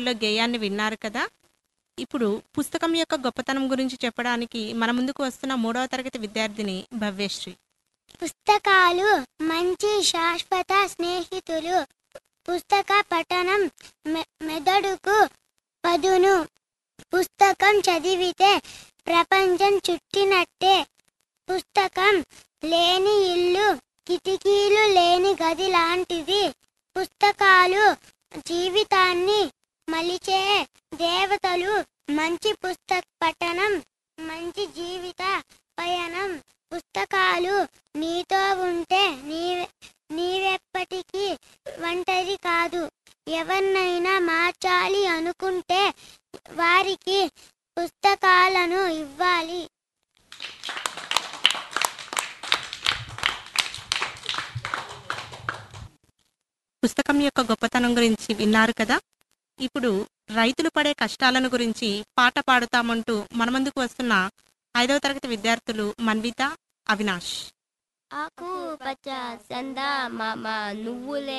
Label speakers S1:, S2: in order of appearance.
S1: తరగతిలో గేయాన్ని విన్నారు కదా ఇప్పుడు పుస్తకం యొక్క గొప్పతనం గురించి చెప్పడానికి మన ముందుకు వస్తున్న మూడవ తరగతి విద్యార్థిని భవ్యశ్రీ
S2: పుస్తకాలు మంచి శాశ్వత స్నేహితులు పుస్తక పఠనం మె- మెదడుకు పదును పుస్తకం చదివితే ప్రపంచం చుట్టినట్టే పుస్తకం లేని ఇల్లు కిటికీలు లేని గది లాంటిది పుస్తకాలు జీవితాన్ని మలిచే దేవతలు మంచి పుస్తక పఠనం మంచి జీవిత పయనం పుస్తకాలు నీతో ఉంటే నీవె నీవెప్పటికీ ఒంటరి కాదు ఎవరినైనా మార్చాలి అనుకుంటే వారికి పుస్తకాలను ఇవ్వాలి
S1: పుస్తకం యొక్క గొప్పతనం గురించి విన్నారు కదా ఇప్పుడు రైతులు పడే కష్టాలను గురించి పాట పాడుతామంటూ మన ముందుకు వస్తున్న ఐదవ తరగతి విద్యార్థులు మన్విత అవినాష్
S3: ఆకు పచ్చ సందా మామ నువ్వులే